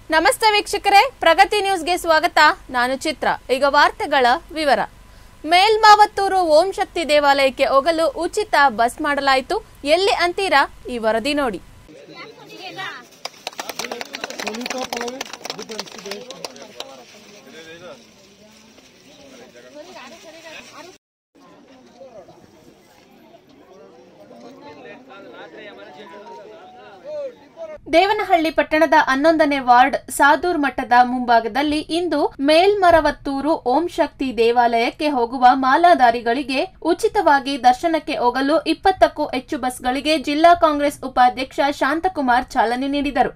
ನಮಸ್ತೆ ವೀಕ್ಷಕರೇ ಪ್ರಗತಿ ನ್ಯೂಸ್ಗೆ ಸ್ವಾಗತ ನಾನು ಚಿತ್ರ ಈಗ ವಾರ್ತೆಗಳ ವಿವರ ಮೇಲ್ಮಾವತ್ತೂರು ಓಂ ಶಕ್ತಿ ದೇವಾಲಯಕ್ಕೆ ಹೋಗಲು ಉಚಿತ ಬಸ್ ಮಾಡಲಾಯಿತು ಎಲ್ಲಿ ಅಂತೀರಾ ಈ ವರದಿ ನೋಡಿ ದೇವನಹಳ್ಳಿ ಪಟ್ಟಣದ ಹನ್ನೊಂದನೇ ವಾರ್ಡ್ ಸಾದೂರ್ ಮಠದ ಮುಂಭಾಗದಲ್ಲಿ ಇಂದು ಮೇಲ್ಮರವತ್ತೂರು ಓಂ ಶಕ್ತಿ ದೇವಾಲಯಕ್ಕೆ ಹೋಗುವ ಮಾಲಾಧಾರಿಗಳಿಗೆ ಉಚಿತವಾಗಿ ದರ್ಶನಕ್ಕೆ ಹೋಗಲು ಇಪ್ಪತ್ತಕ್ಕೂ ಹೆಚ್ಚು ಬಸ್ಗಳಿಗೆ ಜಿಲ್ಲಾ ಕಾಂಗ್ರೆಸ್ ಉಪಾಧ್ಯಕ್ಷ ಶಾಂತಕುಮಾರ್ ಚಾಲನೆ ನೀಡಿದರು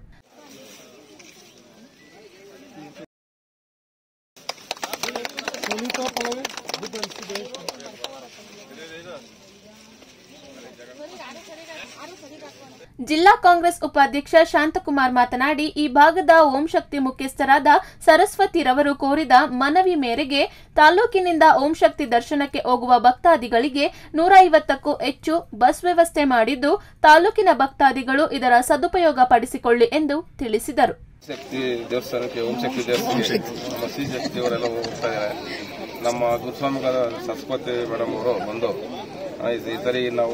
ಜಿಲ್ಲಾ ಕಾಂಗ್ರೆಸ್ ಉಪಾಧ್ಯಕ್ಷ ಶಾಂತಕುಮಾರ್ ಮಾತನಾಡಿ ಈ ಭಾಗದ ಓಂ ಶಕ್ತಿ ಮುಖ್ಯಸ್ಥರಾದ ಸರಸ್ವತಿರವರು ಕೋರಿದ ಮನವಿ ಮೇರೆಗೆ ತಾಲೂಕಿನಿಂದ ಓಂ ಶಕ್ತಿ ದರ್ಶನಕ್ಕೆ ಹೋಗುವ ಭಕ್ತಾದಿಗಳಿಗೆ ನೂರ ಐವತ್ತಕ್ಕೂ ಹೆಚ್ಚು ಬಸ್ ವ್ಯವಸ್ಥೆ ಮಾಡಿದ್ದು ತಾಲೂಕಿನ ಭಕ್ತಾದಿಗಳು ಇದರ ಸದುಪಯೋಗ ಪಡಿಸಿಕೊಳ್ಳಿ ಎಂದು ತಿಳಿಸಿದರು ಶಕ್ತಿ ದೇವಸ್ಥಾನಕ್ಕೆ ಓಂ ಶಕ್ತಿ ದೇವಸ್ಥಾನಕ್ಕೆ ನಮ್ಮ ಶ್ರೀ ಶಕ್ತಿ ಅವರೆಲ್ಲ ಹೋಗ್ತಾ ಇದ್ದಾರೆ ನಮ್ಮ ಗುರುಸ್ವಾಮಿಗಳ ಸರಸ್ವತಿ ಮೇಡಮ್ ಅವರು ಬಂದು ಆ, ಈ ಈ ಸರಿ ನಾವು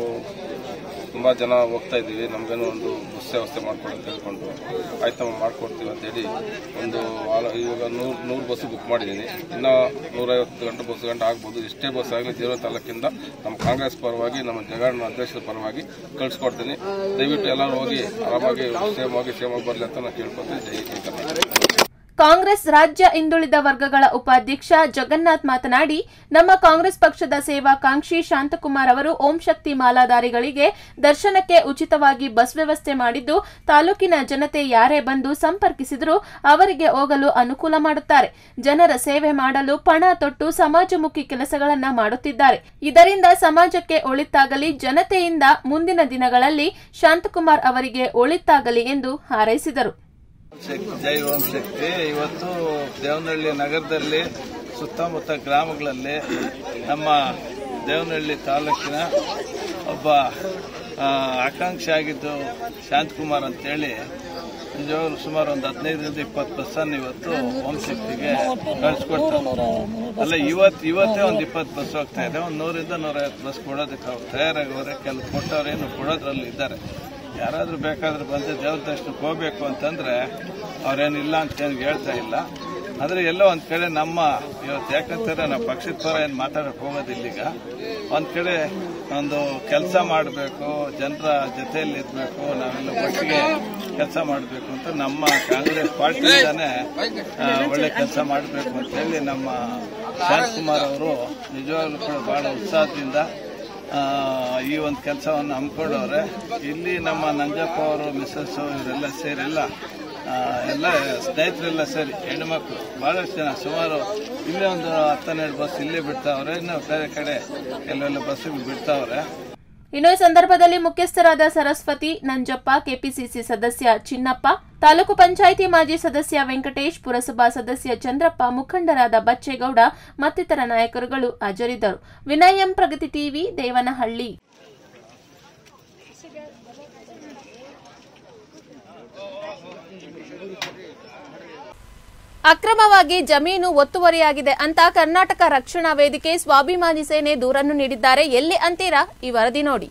ತುಂಬಾ ಜನ ಹೋಗ್ತಾ ಇದ್ದೀವಿ ನಮಗೇನು ಒಂದು ಬಸ್ ವ್ಯವಸ್ಥೆ ಮಾಡ್ಕೊಡಿ ಅಂತ ಹೇಳ್ಕೊಂಡು ಆಯ್ತಮ್ಮ ಮಾಡ್ಕೊಡ್ತೀವಿ ಅಂತೇಳಿ ಒಂದು ವಾರ- ಇವಾಗ ನೂರು ನೂರು ಬಸ್ ಬುಕ್ ಮಾಡಿದ್ದೀನಿ ಇನ್ನು ನೂರೈವತ್ತು ಗಂಟೆ ಬಸ್ ಗಂಟೆ ಆಗ್ಬೋದು ಎಷ್ಟೇ ಬಸ್ ಆಗಲಿ ಜೀರೋ ತಾಲೂಕಿಂದ ನಮ್ಮ ಕಾಂಗ್ರೆಸ್ ಪರವಾಗಿ ನಮ್ಮ ಜಗಾಡನ ಅಧ್ಯಕ್ಷರ ಪರವಾಗಿ ಕಳಿಸ್ಕೊಡ್ತೀನಿ ದಯವಿಟ್ಟು ಎಲ್ಲರೂ ಹೋಗಿ ಆರಾಮಾಗಿ ಕ್ಷೇಮವಾಗಿ ಕ್ಷೇಮವಾಗಿ ಬರಲಿ ಅಂತ ನಾನು ಕೇಳ್ಕೊತೀನಿ ಜೈ ಜೈ ಕರ್ನಾಟಕ ಕಾಂಗ್ರೆಸ್ ರಾಜ್ಯ ಹಿಂದುಳಿದ ವರ್ಗಗಳ ಉಪಾಧ್ಯಕ್ಷ ಜಗನ್ನಾಥ್ ಮಾತನಾಡಿ ನಮ್ಮ ಕಾಂಗ್ರೆಸ್ ಪಕ್ಷದ ಸೇವಾಕಾಂಕ್ಷಿ ಶಾಂತಕುಮಾರ್ ಅವರು ಓಂ ಶಕ್ತಿ ಮಾಲಾಧಾರಿಗಳಿಗೆ ದರ್ಶನಕ್ಕೆ ಉಚಿತವಾಗಿ ಬಸ್ ವ್ಯವಸ್ಥೆ ಮಾಡಿದ್ದು ತಾಲೂಕಿನ ಜನತೆ ಯಾರೇ ಬಂದು ಸಂಪರ್ಕಿಸಿದರೂ ಅವರಿಗೆ ಹೋಗಲು ಅನುಕೂಲ ಮಾಡುತ್ತಾರೆ ಜನರ ಸೇವೆ ಮಾಡಲು ಪಣ ತೊಟ್ಟು ಸಮಾಜಮುಖಿ ಕೆಲಸಗಳನ್ನ ಮಾಡುತ್ತಿದ್ದಾರೆ ಇದರಿಂದ ಸಮಾಜಕ್ಕೆ ಒಳಿತಾಗಲಿ ಜನತೆಯಿಂದ ಮುಂದಿನ ದಿನಗಳಲ್ಲಿ ಶಾಂತಕುಮಾರ್ ಅವರಿಗೆ ಒಳಿತಾಗಲಿ ಎಂದು ಹಾರೈಸಿದರು ಶಕ್ತಿ ಜೈ ಓಂ ಶಕ್ತಿ ಇವತ್ತು ದೇವನಹಳ್ಳಿ ನಗರದಲ್ಲಿ ಸುತ್ತಮುತ್ತ ಗ್ರಾಮಗಳಲ್ಲಿ ನಮ್ಮ ದೇವನಹಳ್ಳಿ ತಾಲೂಕಿನ ಒಬ್ಬ ಆ, ಆಕಾಂಕ್ಷಿ ಆಗಿದ್ದು ಶಾಂತಕುಮಾರ್ ಅಂತೇಳಿ ನಿಜವಾಗ್ಲೂ ಸುಮಾರು ಒಂದು ಹದಿನೈದರಿಂದ ಇಪ್ಪತ್ತು ಬಸ್ಸನ್ನು ಇವತ್ತು ಓಂ ಶಕ್ತಿಗೆ ಕಳಿಸ್ಕೊಡ್ತಾರೆ ಅಲ್ಲ ಇವತ್ತು ಇವತ್ತೇ ಒಂದು ಇಪ್ಪತ್ತು ಬಸ್ ಹೋಗ್ತಾ ಇದೆ ಒಂದು ನೂರಿಂದ ನೂರೈವತ್ತು ಬಸ್ ಕೊಡೋದಕ್ಕೆ ಅವ್ರು ತಯಾರಾಗವ್ರೆ ಕೆಲವು ಕೊಟ್ಟವ್ರೇನು ಕೊಡೋದ್ರಲ್ಲಿ ಇದ್ದಾರೆ ಯಾರಾದ್ರೂ ಬೇಕಾದ್ರೆ ಬಂದು ದೇವ್ರ ದರ್ಶನಕ್ಕೆ ಹೋಗ್ಬೇಕು ಅಂತಂದ್ರೆ ಅವ್ರೇನಿಲ್ಲ ಅಂತ ಏನು ಹೇಳ್ತಾ ಇಲ್ಲ ಆದ್ರೆ ಎಲ್ಲೋ ಒಂದ್ ಕಡೆ ನಮ್ಮ ಇವತ್ತು ಯಾಕಂತಾರೆ ನಾವು ಪಕ್ಷದ ಪರ ಏನು ಮಾತಾಡಕ್ ಹೋಗೋದಿಲ್ಲ ಈಗ ಒಂದ್ ಕಡೆ ಒಂದು ಕೆಲಸ ಮಾಡಬೇಕು ಜನರ ಜೊತೆಯಲ್ಲಿ ಇರ್ಬೇಕು ನಾವೆಲ್ಲ ಒಟ್ಟಿಗೆ ಕೆಲಸ ಮಾಡಬೇಕು ಅಂತ ನಮ್ಮ ಕಾಂಗ್ರೆಸ್ ಪಾರ್ಟಿಯಿಂದಾನೆ ಆ, ಒಳ್ಳೆ ಕೆಲಸ ಮಾಡಬೇಕು ಅಂತ ಹೇಳಿ ನಮ್ಮ ಶಾಂತಕುಮಾರ್ ಅವರು ನಿಜವಾಗ್ಲೂ ಕೂಡ ಬಹಳ ಉತ್ಸಾಹದಿಂದ ಆ, ಈ ಒಂದು ಕೆಲಸವನ್ನು ಹಮ್ಮಿಕೊಂಡವ್ರೆ ಇಲ್ಲಿ ನಮ್ಮ ನಂಜಪ್ಪ ಅವರು ಮಿಸ್ಸಸ್ ಇವರೆಲ್ಲ ಸೇರಿ ಎಲ್ಲ ಆ, ಎಲ್ಲ ಸ್ನೇಹಿತರೆಲ್ಲ ಸೇರಿ ಹೆಣ್ಮಕ್ಳು ಬಹಳಷ್ಟು ಜನ ಸುಮಾರು ಇಲ್ಲೇ ಒಂದು ಹತ್ತನ್ನೆರಡು ಬಸ್ ಇಲ್ಲೇ ಬಿಡ್ತಾವ್ರೆ ಇನ್ನು ಬೇರೆ ಕಡೆ ಎಲ್ಲೆಲ್ಲ ಬಸ್ಸಿಗೆ ಬಿಡ್ತಾವ್ರೆ ಇನ್ನು ಈ ಸಂದರ್ಭದಲ್ಲಿ ಮುಖ್ಯಸ್ಥರಾದ ಸರಸ್ವತಿ ನಂಜಪ್ಪ ಕೆಪಿಸಿಸಿ ಸದಸ್ಯ ಚಿನ್ನಪ್ಪ ತಾಲೂಕು ಪಂಚಾಯಿತಿ ಮಾಜಿ ಸದಸ್ಯ ವೆಂಕಟೇಶ್ ಪುರಸಭಾ ಸದಸ್ಯ ಚಂದ್ರಪ್ಪ ಮುಖಂಡರಾದ ಬಚ್ಚೇಗೌಡ ಮತ್ತಿತರ ನಾಯಕರುಗಳು ಹಾಜರಿದ್ದರು ವಿನಯ್ ಎಂ ಪ್ರಗತಿ ಟಿವಿ ದೇವನಹಳ್ಳಿ ಅಕ್ರಮವಾಗಿ ಜಮೀನು ಒತ್ತುವರಿಯಾಗಿದೆ ಅಂತ ಕರ್ನಾಟಕ ರಕ್ಷಣಾ ವೇದಿಕೆ ಸ್ವಾಭಿಮಾನಿ ಸೇನೆ ದೂರನ್ನು ನೀಡಿದ್ದಾರೆ ಎಲ್ಲಿ ಅಂತೀರಾ ಈ ವರದಿ ನೋಡಿ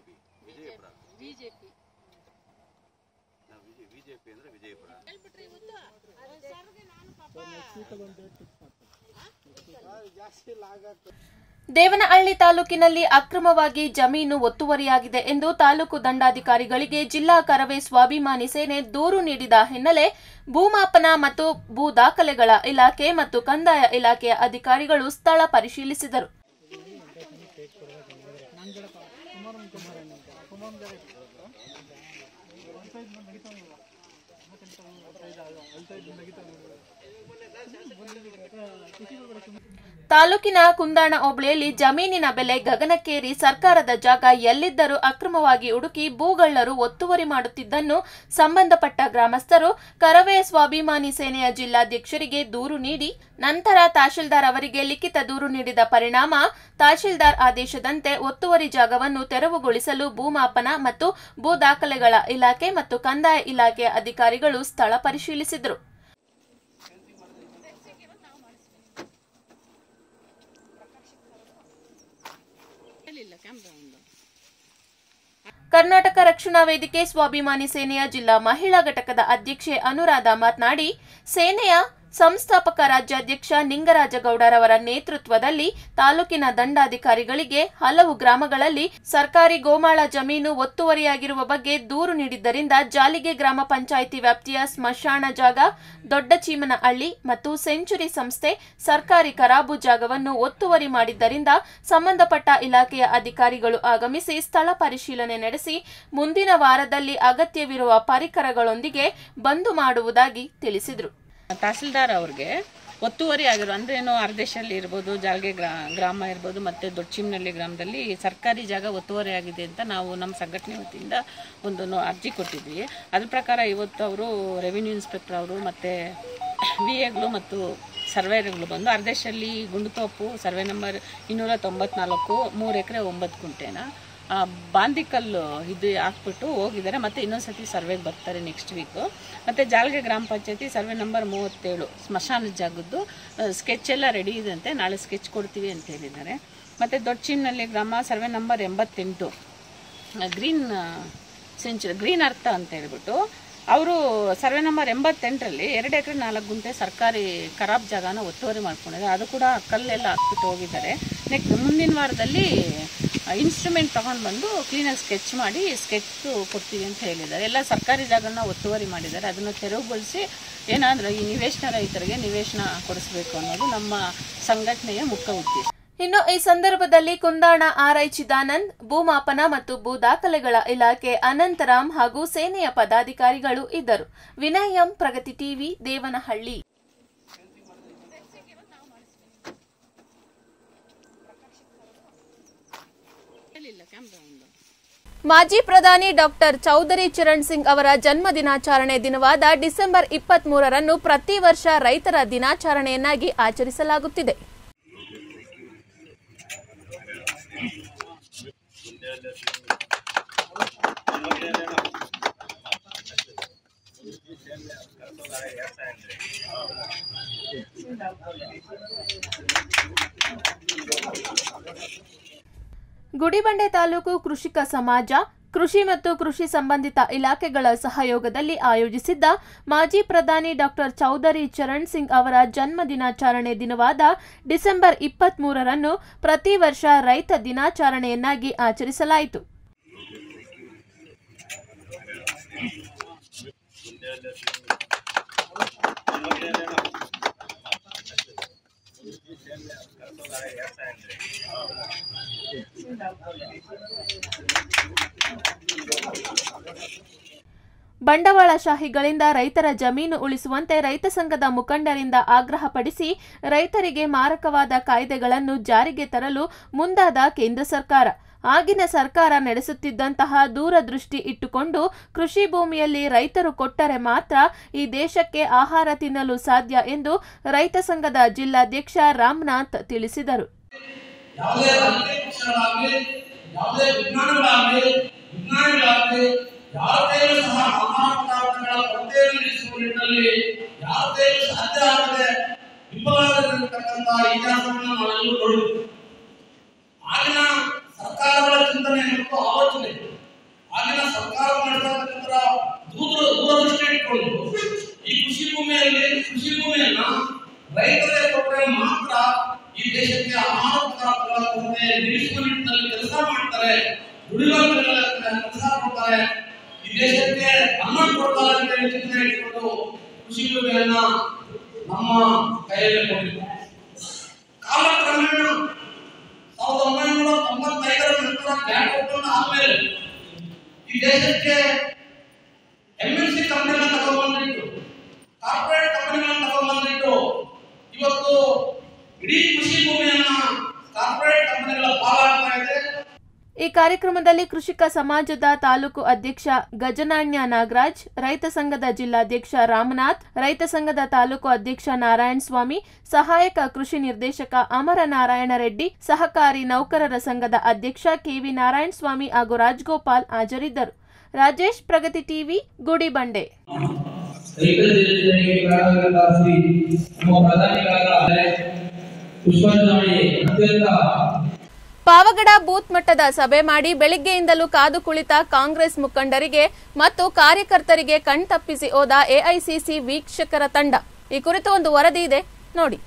ದೇವನಹಳ್ಳಿ ತಾಲೂಕಿನಲ್ಲಿ ಅಕ್ರಮವಾಗಿ ಜಮೀನು ಒತ್ತುವರಿಯಾಗಿದೆ ಎಂದು ತಾಲೂಕು ದಂಡಾಧಿಕಾರಿಗಳಿಗೆ ಜಿಲ್ಲಾ ಕರವೇ ಸ್ವಾಭಿಮಾನಿ ಸೇನೆ ದೂರು ನೀಡಿದ ಹಿನ್ನೆಲೆ ಭೂಮಾಪನ ಮತ್ತು ಭೂ ದಾಖಲೆಗಳ ಇಲಾಖೆ ಮತ್ತು ಕಂದಾಯ ಇಲಾಖೆಯ ಅಧಿಕಾರಿಗಳು ಸ್ಥಳ ಪರಿಶೀಲಿಸಿದರು ತಾಲೂಕಿನ ಕುಂದಾಣ ಹೋಬಳಿಯಲ್ಲಿ ಜಮೀನಿನ ಬೆಲೆ ಗಗನಕ್ಕೇರಿ ಸರ್ಕಾರದ ಜಾಗ ಎಲ್ಲಿದ್ದರೂ ಅಕ್ರಮವಾಗಿ ಹುಡುಕಿ ಭೂಗಳ್ಳರು ಒತ್ತುವರಿ ಮಾಡುತ್ತಿದ್ದನ್ನು ಸಂಬಂಧಪಟ್ಟ ಗ್ರಾಮಸ್ಥರು ಕರವೇ ಸ್ವಾಭಿಮಾನಿ ಸೇನೆಯ ಜಿಲ್ಲಾಧ್ಯಕ್ಷರಿಗೆ ದೂರು ನೀಡಿ ನಂತರ ತಹಶೀಲ್ದಾರ್ ಅವರಿಗೆ ಲಿಖಿತ ದೂರು ನೀಡಿದ ಪರಿಣಾಮ ತಹಶೀಲ್ದಾರ್ ಆದೇಶದಂತೆ ಒತ್ತುವರಿ ಜಾಗವನ್ನು ತೆರವುಗೊಳಿಸಲು ಭೂಮಾಪನ ಮತ್ತು ಭೂ ದಾಖಲೆಗಳ ಇಲಾಖೆ ಮತ್ತು ಕಂದಾಯ ಇಲಾಖೆಯ ಅಧಿಕಾರಿಗಳು ಸ್ಥಳ ಪರಿಶೀಲಿಸಿದರು ಕರ್ನಾಟಕ ರಕ್ಷಣಾ ವೇದಿಕೆ ಸ್ವಾಭಿಮಾನಿ ಸೇನೆಯ ಜಿಲ್ಲಾ ಮಹಿಳಾ ಘಟಕದ ಅಧ್ಯಕ್ಷೆ ಅನುರಾಧ ಮಾತನಾಡಿ ಸೇನೆಯ ಸಂಸ್ಥಾಪಕ ರಾಜ್ಯಾಧ್ಯಕ್ಷ ನಿಂಗರಾಜಗೌಡರವರ ನೇತೃತ್ವದಲ್ಲಿ ತಾಲೂಕಿನ ದಂಡಾಧಿಕಾರಿಗಳಿಗೆ ಹಲವು ಗ್ರಾಮಗಳಲ್ಲಿ ಸರ್ಕಾರಿ ಗೋಮಾಳ ಜಮೀನು ಒತ್ತುವರಿಯಾಗಿರುವ ಬಗ್ಗೆ ದೂರು ನೀಡಿದ್ದರಿಂದ ಜಾಲಿಗೆ ಗ್ರಾಮ ಪಂಚಾಯಿತಿ ವ್ಯಾಪ್ತಿಯ ಸ್ಮಶಾನ ಜಾಗ ದೊಡ್ಡ ಚೀಮನಹಳ್ಳಿ ಮತ್ತು ಸೆಂಚುರಿ ಸಂಸ್ಥೆ ಸರ್ಕಾರಿ ಖರಾಬು ಜಾಗವನ್ನು ಒತ್ತುವರಿ ಮಾಡಿದ್ದರಿಂದ ಸಂಬಂಧಪಟ್ಟ ಇಲಾಖೆಯ ಅಧಿಕಾರಿಗಳು ಆಗಮಿಸಿ ಸ್ಥಳ ಪರಿಶೀಲನೆ ನಡೆಸಿ ಮುಂದಿನ ವಾರದಲ್ಲಿ ಅಗತ್ಯವಿರುವ ಪರಿಕರಗಳೊಂದಿಗೆ ಬಂದು ಮಾಡುವುದಾಗಿ ತಿಳಿಸಿದರು ತಹಸೀಲ್ದಾರ್ ಅವ್ರಿಗೆ ಒತ್ತುವರಿ ಆಗಿರೋ ಅಂದ್ರೆ ಏನು ಅರ್ಧೇಶಲ್ಲಿ ಇರ್ಬೋದು ಜಾಲ್ಗೆ ಗ್ರಾ ಗ್ರಾಮ ಇರ್ಬೋದು ಮತ್ತು ದೊಡ್ಡಚಿಮ್ನಳ್ಳಿ ಗ್ರಾಮದಲ್ಲಿ ಸರ್ಕಾರಿ ಜಾಗ ಒತ್ತುವರಿ ಆಗಿದೆ ಅಂತ ನಾವು ನಮ್ಮ ಸಂಘಟನೆ ವತಿಯಿಂದ ಒಂದು ನೋ- ಅರ್ಜಿ ಕೊಟ್ಟಿದ್ವಿ ಅದ್ರ ಪ್ರಕಾರ ಇವತ್ತು ಅವರು ರೆವಿನ್ಯೂ ಇನ್ಸ್ಪೆಕ್ಟರ್ ಅವರು ಮತ್ತು ವಿ ಎಗಳು ಮತ್ತು ಸರ್ವೇರ್ಗಳು ಬಂದು ಅರ್ಧೇಶಲ್ಲಿ ಗುಂಡುತೋಪು ಸರ್ವೆ ನಂಬರ್ ಇನ್ನೂರ ತೊಂಬತ್ನಾಲ್ಕು ಮೂರು ಎಕರೆ ಒಂಬತ್ತು ಗುಂಟೆನ ಆ, ಬಾಂದಿಕಲ್ಲು ಇದು ಹಾಕ್ಬಿಟ್ಟು ಹೋಗಿದ್ದಾರೆ ಮತ್ತೆ ಇನ್ನೊಂದ್ಸತಿ ಸರ್ವೆಗೆ ಬರ್ತಾರೆ ನೆಕ್ಸ್ಟ್ ವೀಕು ಮತ್ತು ಜಾಲ್ಗೆ ಗ್ರಾಮ ಪಂಚಾಯತಿ ಸರ್ವೆ ನಂಬರ್ ಮೂವತ್ತೇಳು ಸ್ಮಶಾನದ ಜಾಗದ್ದು ಸ್ಕೆಚ್ ಎಲ್ಲ ರೆಡಿ ಇದೆ ಅಂತೆ ನಾಳೆ ಸ್ಕೆಚ್ ಕೊಡ್ತೀವಿ ಅಂತ ಹೇಳಿದ್ದಾರೆ ಮತ್ತು ದೊಡ್ಡ ಚೀಮ್ನಲ್ಲಿ ಗ್ರಾಮ ಸರ್ವೆ ನಂಬರ್ ಎಂಬತ್ತೆಂಟು ಗ್ರೀನ್ ಸೆಂಚುರಿ ಗ್ರೀನ್ ಅರ್ಥ ಅಂತ ಹೇಳ್ಬಿಟ್ಟು ಅವರು ಸರ್ವೆ ನಂಬರ್ ಎಂಬತ್ತೆಂಟರಲ್ಲಿ ಎರಡು ಎಕರೆ ನಾಲ್ಕು ಗುಂಟೆ ಸರ್ಕಾರಿ ಖರಾಬ್ ಜಾಗನ ಒತ್ತುವರಿ ಮಾಡ್ಕೊಂಡಿದ್ದಾರೆ ಅದು ಕೂಡ ಕಲ್ಲೆಲ್ಲ ಹಾಕ್ಬಿಟ್ಟು ಹೋಗಿದ್ದಾರೆ ನೆಕ್ಸ್ಟ್ ಮುಂದಿನ ವಾರದಲ್ಲಿ ಇನ್ಸ್ಟ್ರೂಮೆಂಟ್ ತಗೊಂಡು ಬಂದು ಕ್ಲೀನಾಗಿ ಸ್ಕೆಚ್ ಮಾಡಿ ಸ್ಕೆಚ್ ಕೊಡ್ತೀವಿ ಅಂತ ಹೇಳಿದ್ದಾರೆ ಎಲ್ಲ ಸರ್ಕಾರಿ ಜಾಗನ ಒತ್ತುವರಿ ಮಾಡಿದ್ದಾರೆ ಅದನ್ನು ತೆರವುಗೊಳಿಸಿ ಏನಾದರೂ ಈ ನಿವೇಶನ ರೈತರಿಗೆ ನಿವೇಶನ ಕೊಡಿಸ್ಬೇಕು ಅನ್ನೋದು ನಮ್ಮ ಸಂಘಟನೆಯ ಮುಖ್ಯ ಉದ್ದೇಶ ಇನ್ನು ಈ ಸಂದರ್ಭದಲ್ಲಿ ಕುಂದಾಣ ಆರ್ಐ ಚಿದಾನಂದ್ ಭೂಮಾಪನ ಮತ್ತು ಭೂ ದಾಖಲೆಗಳ ಇಲಾಖೆ ಅನಂತರಾಮ್ ಹಾಗೂ ಸೇನೆಯ ಪದಾಧಿಕಾರಿಗಳು ಇದ್ದರು ವಿನಯ್ ಎಂ ಪ್ರಗತಿ ಟಿವಿ ದೇವನಹಳ್ಳಿ ಮಾಜಿ ಪ್ರಧಾನಿ ಡಾಕ್ಟರ್ ಚೌಧರಿ ಚರಣ್ ಸಿಂಗ್ ಅವರ ಜನ್ಮ ದಿನಾಚರಣೆ ದಿನವಾದ ಡಿಸೆಂಬರ್ ಇಪ್ಪತ್ತ್ ಮೂರರಂದು ಪ್ರತಿ ವರ್ಷ ರೈತರ ದಿನಾಚರಣೆಯನ್ನಾಗಿ ಆಚರಿಸಲಾಗುತ್ತಿದೆ ಗುಡಿಬಂಡೆ ತಾಲೂಕು ಕೃಷಿಕ ಸಮಾಜ ಕೃಷಿ ಮತ್ತು ಕೃಷಿ ಸಂಬಂಧಿತ ಇಲಾಖೆಗಳ ಸಹಯೋಗದಲ್ಲಿ ಆಯೋಜಿಸಿದ್ದ ಮಾಜಿ ಪ್ರಧಾನಿ ಡಾಕ್ಟರ್ ಚೌಧರಿ ಚರಣ್ ಸಿಂಗ್ ಅವರ ಜನ್ಮ ದಿನಾಚರಣೆ ದಿನವಾದ ಡಿಸೆಂಬರ್ ಇಪ್ಪತ್ತ್ ಮೂರರಂದು ಪ್ರತಿ ವರ್ಷ ರೈತ ದಿನಾಚರಣೆಯನ್ನಾಗಿ ಆಚರಿಸಲಾಯಿತು ಬಂಡವಾಳಶಾಹಿಗಳಿಂದ ರೈತರ ಜಮೀನು ಉಳಿಸುವಂತೆ ರೈತ ಸಂಘದ ಮುಖಂಡರಿಂದ ಆಗ್ರಹಪಡಿಸಿ ರೈತರಿಗೆ ಮಾರಕವಾದ ಕಾಯ್ದೆಗಳನ್ನು ಜಾರಿಗೆ ತರಲು ಮುಂದಾದ ಕೇಂದ್ರ ಸರ್ಕಾರ ಆಗಿನ ಸರ್ಕಾರ ನಡೆಸುತ್ತಿದ್ದಂತಹ ದೂರದೃಷ್ಟಿ ಇಟ್ಟುಕೊಂಡು ಕೃಷಿ ಭೂಮಿಯಲ್ಲಿ ರೈತರು ಕೊಟ್ಟರೆ ಮಾತ್ರ ಈ ದೇಶಕ್ಕೆ ಆಹಾರ ತಿನ್ನಲು ಸಾಧ್ಯ ಎಂದು ರೈತ ಸಂಘದ ಜಿಲ್ಲಾಧ್ಯಕ್ಷ ರಾಮನಾಥ್ ತಿಳಿಸಿದರು ಯಾವುದೇ ರಾಜಕೀಯ ಪಕ್ಷಗಳಾಗಲಿ ಯಾವುದೇ ವಿಜ್ಞಾನಗಳಾಗಲಿ ವಿಜ್ಞಾನಿಗಳಾಗಲಿ ಯಾರ ಕೈಲೂ ಸಹ ಆಹಾರ ಪದಾರ್ಥಗಳ ಕೊರತೆಯನ್ನು ನೀಗಿಸುವ ನಿಟ್ಟಿನಲ್ಲಿ ಯಾರ ಕೈಲೂ ಸಾಧ್ಯ ಆಗದೆ ವಿಫಲವಾಗಿರತಕ್ಕಂಥ ಇತಿಹಾಸವನ್ನು ನಾವೆಲ್ಲರೂ ನೋಡಿದ್ವಿ ಆಗಿನ ಸರ್ಕಾರಗಳ ಚಿಂತನೆ ಮತ್ತು ಆಲೋಚನೆ ಆಗಿನ ಸರ್ಕಾರ ಮಾಡಿರ್ತಕ್ಕಂಥ ದೂರ ದೂರದೃಷ್ಟಿ ಇಟ್ಕೊಂಡು ಈ ಕೃಷಿ ಭೂಮಿಯಲ್ಲಿ ಕೃಷಿ ಭೂಮಿಯನ್ನ ರೈತರೇ ಕೊಟ್ಟರೆ ಮಾತ್ರ ಈ ದೇಶಕ್ಕೆ ಆಹಾರ ಪದಾರ್ಥಗಳ ಕೊರತೆ ನೀಗಿಸುವ ನಿಟ್ಟಿನಲ್ಲಿ ಕೆಲಸ ಮಾಡ್ತಾರೆ ದುಡಿಯುವ ಕೆಲಸ ಕೊಡ್ತಾರೆ ಈ ದೇಶಕ್ಕೆ ಅನ್ನ ಕೊಡ್ತಾರೆ ಅಂತ ಹೇಳಿ ಚಿಂತನೆ ಇಟ್ಕೊಂಡು ಕೃಷಿ ಭೂಮಿಯನ್ನ ನಮ್ಮ ಕೈಯಲ್ಲಿ ಕೊಟ್ಟಿದ್ದಾರೆ ಕಾಲಕ್ರಮೇಣ ಸಾವಿರದ ಒಂಬೈನೂರ ತೊಂಬತ್ತೈದರ ನಂತರ ಬ್ಯಾಂಕ್ ಒಪ್ಪಂದ ಆದ್ಮೇಲೆ ಈ ದೇಶಕ್ಕೆ ಎಂ ಎನ್ ಸಿ ಕಂಪನಿಗಳನ್ನ ತಗೊಂಡ್ಬಂದಿಟ್ಟು ಕಾರ್ಪೊರೇಟ್ ಕಂಪನಿಗಳನ್ನ ತಗೊಂಡ್ಬಂದಿಟ್ಟು ಇವತ್ತು ಇಡೀ ಕೃಷಿ ಭೂಮಿಯನ್ನ ಕಾರ್ಪೊರೇಟ್ ಕಂಪನಿಗಳ ಪಾಲಾಗ್ತಾ ಇದೆ ಈ ಕಾರ್ಯಕ್ರಮದಲ್ಲಿ ಕೃಷಿಕ ಸಮಾಜದ ತಾಲೂಕು ಅಧ್ಯಕ್ಷ ಗಜನಾಣ್ಯ ನಾಗರಾಜ್ ರೈತ ಸಂಘದ ಜಿಲ್ಲಾಧ್ಯಕ್ಷ ರಾಮನಾಥ್ ರೈತ ಸಂಘದ ತಾಲೂಕು ಅಧ್ಯಕ್ಷ ನಾರಾಯಣ ಸ್ವಾಮಿ ಸಹಾಯಕ ಕೃಷಿ ನಿರ್ದೇಶಕ ಅಮರ ನಾರಾಯಣ ರೆಡ್ಡಿ ಸಹಕಾರಿ ನೌಕರರ ಸಂಘದ ಅಧ್ಯಕ್ಷ ಕೆವಿ ನಾರಾಯಣ ಸ್ವಾಮಿ ಹಾಗೂ ರಾಜ್ಗೋಪಾಲ್ ಹಾಜರಿದ್ದರು ರಾಜೇಶ್ ಪ್ರಗತಿ ಟಿವಿ ಗುಡಿಬಂಡೆ ರೈತ ದಿನಾಚರಣೆಗೆ ಶ್ರೀ ನಮ್ಮ ಪ್ರಧಾನಿಗಳಾದ ಪುಷ್ಪರಾಣಿ ಅತ್ಯಂತ ಪಾವಗಡ ಬೂತ್ ಮಟ್ಟದ ಸಭೆ ಮಾಡಿ ಬೆಳಿಗ್ಗೆಯಿಂದಲೂ ಕಾದು ಕುಳಿತ ಕಾಂಗ್ರೆಸ್ ಮುಖಂಡರಿಗೆ ಮತ್ತು ಕಾರ್ಯಕರ್ತರಿಗೆ ಕಣ್ತಪ್ಪಿಸಿ ಹೋದ ಎಐಸಿಸಿ ವೀಕ್ಷಕರ ತಂಡ ಈ ಕುರಿತು ಒಂದು ವರದಿ ಇದೆ ನೋಡಿ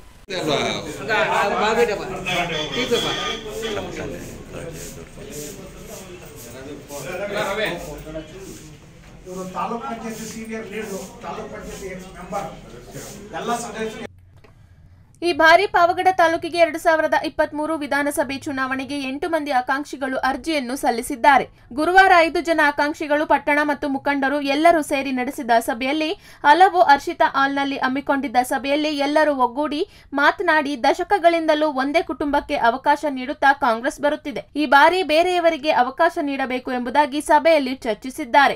ಇವರು taluk panchayati senior leader taluk panchayati ex member ಎಲ್ಲ ಸದಸ್ಯರು ಈ ಬಾರಿ ಪಾವಗಡ ತಾಲೂಕಿಗೆ ಎರಡು ಸಾವಿರದ ಇಪ್ಪತ್ಮೂರು ವಿಧಾನಸಭೆ ಚುನಾವಣೆಗೆ ಎಂಟು ಮಂದಿ ಆಕಾಂಕ್ಷಿಗಳು ಅರ್ಜಿಯನ್ನು ಸಲ್ಲಿಸಿದ್ದಾರೆ ಗುರುವಾರ ಐದು ಜನ ಆಕಾಂಕ್ಷಿಗಳು ಪಟ್ಟಣ ಮತ್ತು ಮುಖಂಡರು ಎಲ್ಲರೂ ಸೇರಿ ನಡೆಸಿದ ಸಭೆಯಲ್ಲಿ ಹಲವು ಹರ್ಷಿತಾ ಹಾಲ್ನಲ್ಲಿ ಹಮ್ಮಿಕೊಂಡಿದ್ದ ಸಭೆಯಲ್ಲಿ ಎಲ್ಲರೂ ಒಗ್ಗೂಡಿ ಮಾತನಾಡಿ ದಶಕಗಳಿಂದಲೂ ಒಂದೇ ಕುಟುಂಬಕ್ಕೆ ಅವಕಾಶ ನೀಡುತ್ತಾ ಕಾಂಗ್ರೆಸ್ ಬರುತ್ತಿದೆ ಈ ಬಾರಿ ಬೇರೆಯವರಿಗೆ ಅವಕಾಶ ನೀಡಬೇಕು ಎಂಬುದಾಗಿ ಸಭೆಯಲ್ಲಿ ಚರ್ಚಿಸಿದ್ದಾರೆ